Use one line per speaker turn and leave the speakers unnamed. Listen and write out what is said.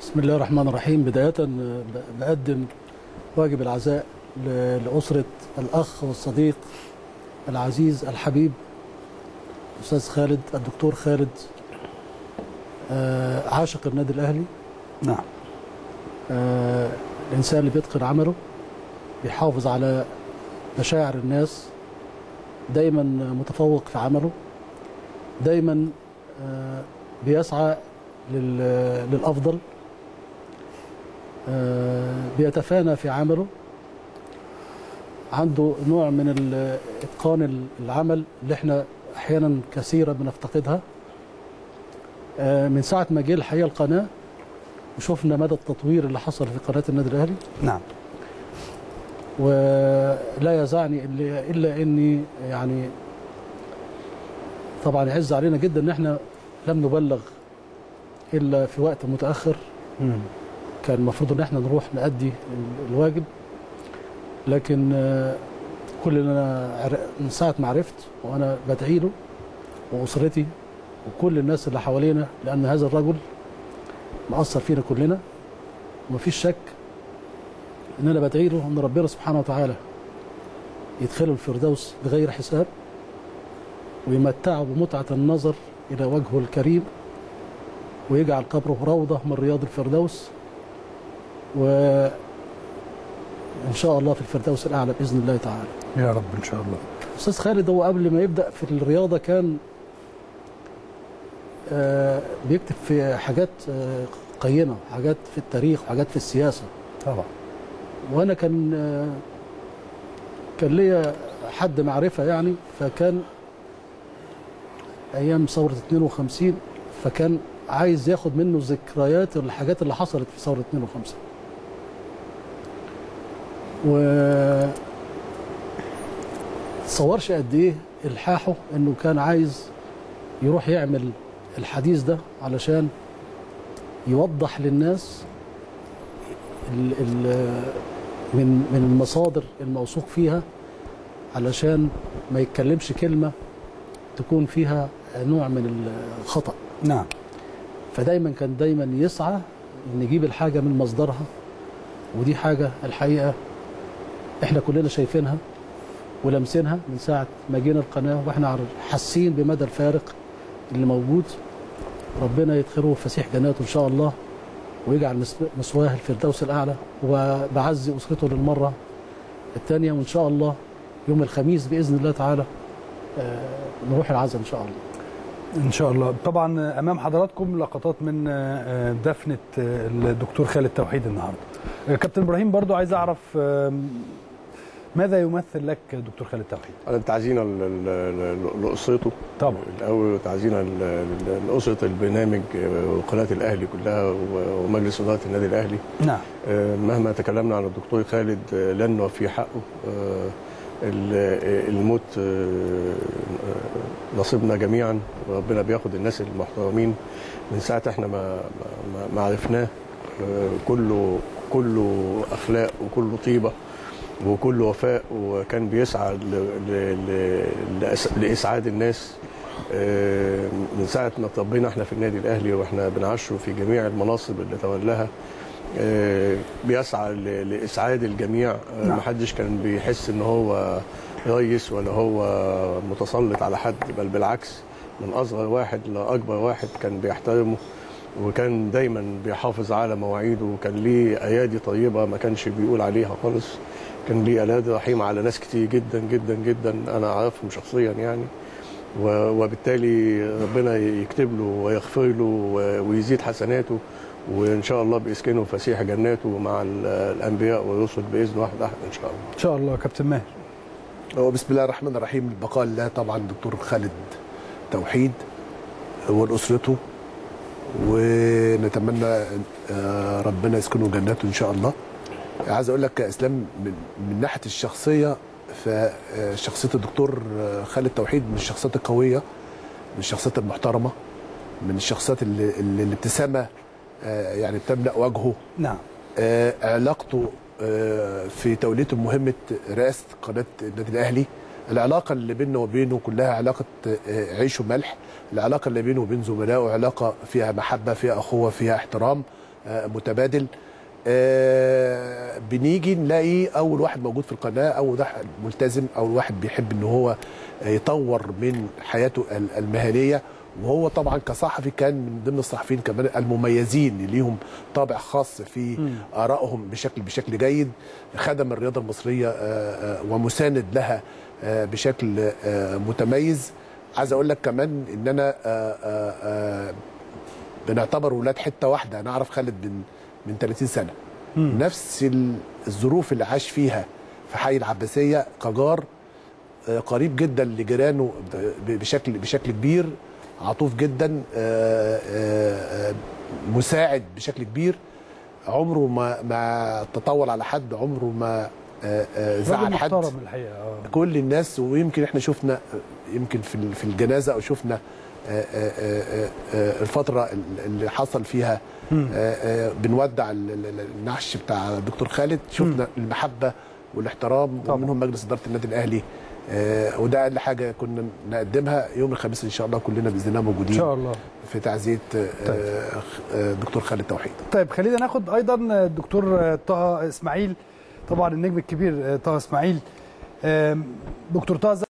بسم الله الرحمن الرحيم بداية بقدم واجب العزاء ل- لأسرة الأخ والصديق العزيز الحبيب أستاذ خالد الدكتور خالد آه، عاشق النادي الأهلي
نعم
آه، الإنسان اللي بيتقن عمله بيحافظ على مشاعر الناس دايما متفوق في عمله دايما آه، بيسعى لل- للأفضل آه، بيتفانى في عمله عنده نوع من ال- إتقان العمل اللي احنا أحيانا كثيرا بنفتقدها آه، من ساعة ما جه الحقيقة القناة وشفنا مدى التطوير اللي حصل في قناة النادي الأهلي
نعم
ولا يزعني إلا, إلا إني يعني طبعا يعز علينا جدا إن إحنا لم نبلغ إلا في وقت متأخر
مم.
كان المفروض إن إحنا نروح نأدي ال- الواجب لكن آه، كل اللي أنا عر- من ساعة ما عرفت وأنا بدعي له وأسرتي وكل الناس اللي حوالينا لأن هذا الرجل مأثر فينا كلنا ومفيش شك ان انا بدعي له ان ربنا سبحانه وتعالى يدخله الفردوس بغير حساب ويمتعه بمتعة النظر إلى وجهه الكريم ويجعل قبره روضة من رياض الفردوس وإن شاء الله في الفردوس الأعلى بإذن الله تعالى
يا رب ان شاء الله
أستاذ خالد هو قبل ما يبدأ في الرياضة كان آه، بيكتب في حاجات آه، قيمة حاجات في التاريخ وحاجات في السياسة
طبعا
وانا كان كان ليا حد معرفه يعني فكان ايام ثوره 52 فكان عايز ياخد منه ذكريات الحاجات اللي حصلت في ثوره 52 و تصورش قد ايه الحاحه انه كان عايز يروح يعمل الحديث ده علشان يوضح للناس ال ال من من المصادر الموثوق فيها علشان ما يتكلمش كلمه تكون فيها نوع من الخطأ
نعم
فدايما كان دايما يسعى ان يجيب الحاجه من مصدرها ودي حاجه الحقيقه احنا كلنا شايفينها ولامسينها من ساعه ما جينا القناه واحنا عار- حاسين بمدى الفارق اللي موجود ربنا يدخله في فسيح جناته ان شاء الله ويجعل مس- مثواه الفردوس الاعلى وبعزي اسرته للمره الثانيه وان شاء الله يوم الخميس باذن الله تعالى آه، نروح العزاء ان شاء الله
ان شاء الله طبعا امام حضراتكم لقطات من آه، دفنه آه، الدكتور خالد توحيد النهارده آه، كابتن ابراهيم برضو عايز اعرف آم، ماذا يمثل لك دكتور خالد توحيد
أنا تعزينا ل- ل- ل- لأسرته
طبعا
الأول تعزينا ل- ل- لأسرة البرنامج وقناة الأهلي كلها و- ومجلس إدارة النادي الأهلي
نعم
آه، مهما تكلمنا عن الدكتور خالد آه، لن نوفي حقه آه، ال- الموت آه، آه، نصيبنا جميعا وربنا بياخد الناس المحترمين من ساعة احنا ما ما- ما عرفناه آه، كله كله أخلاق وكله طيبة وكله وفاء وكان بيسعى ل- ل- ل- لأس- لإسعاد الناس آه، من ساعة ما تربينا احنا في النادي الأهلي واحنا بنعشه في جميع المناصب اللي تولاها آه، بيسعى ل- لاسعاد الجميع آه،
نعم.
محدش كان بيحس ان هو ريس ولا هو متسلط على حد بل بالعكس من اصغر واحد لاكبر واحد كان بيحترمه وكان دايما بيحافظ على مواعيده وكان ليه ايادي طيبه ما كانش بيقول عليها خالص كان ليه ايادي رحيمه على ناس كتير جدا جدا جدا انا اعرفهم شخصيا يعني و- وبالتالي ربنا يكتب له ويغفر له و- ويزيد حسناته وان شاء الله بيسكنه فسيح جناته مع ال- الانبياء والرسل باذن واحد احد ان شاء الله
ان شاء الله كابتن ماهر
هو بسم الله الرحمن الرحيم البقاء لله طبعا دكتور خالد توحيد ولاسرته ونتمنى آه، ربنا يسكنه جناته ان شاء الله عايز اقول لك يا اسلام من, من ناحيه الشخصيه فشخصيه الدكتور آه، خالد توحيد من الشخصيات القويه من الشخصيات المحترمه من الشخصيات اللي, اللي الابتسامه آه، يعني بتملا وجهه
نعم
آه، علاقته آه، في توليته مهمه رئاسه قناه النادي الاهلي العلاقه اللي بينه وبينه كلها علاقه آه، عيش وملح العلاقه اللي بينه وبين زملائه علاقه فيها محبه فيها اخوه فيها احترام آه، متبادل آه، بنيجي نلاقي اول واحد موجود في القناه اول واحد ملتزم اول واحد بيحب ان هو يطور من حياته ال- المهنيه وهو طبعا كصحفي كان من ضمن الصحفيين كمان المميزين اللي ليهم طابع خاص في ارائهم بشكل بشكل جيد خدم الرياضه المصريه آه، آه، ومساند لها آه، بشكل آه، متميز عايز اقول لك كمان ان انا آه، آه، آه، بنعتبر ولاد حته واحده انا اعرف خالد من من 30 سنه نفس ال- الظروف اللي عاش فيها في حي العباسيه كجار آه، قريب جدا لجيرانه ب- بشكل بشكل كبير عطوف جدا آه، آه، آه، مساعد بشكل كبير عمره ما ما تطول على حد عمره ما آه، آه،
راجل
زعل حد
محترم الحقيقه آه.
كل الناس ويمكن احنا شفنا يمكن في ال- في الجنازه او شفنا آه، آه، آه، آه، الفتره اللي حصل فيها آه، آه، بنودع ال- ال- ال- النعش بتاع دكتور خالد شفنا المحبه والاحترام
طبعا.
ومنهم مجلس اداره النادي الاهلي آه، وده اقل حاجه كنا نقدمها يوم الخميس ان شاء الله كلنا باذن الله
ان
موجودين
شاء الله
في تعزيه آه، آه، دكتور خالد توحيد
طيب خلينا ناخد ايضا الدكتور طه اسماعيل طبعا النجم الكبير طه اسماعيل آم، دكتور طه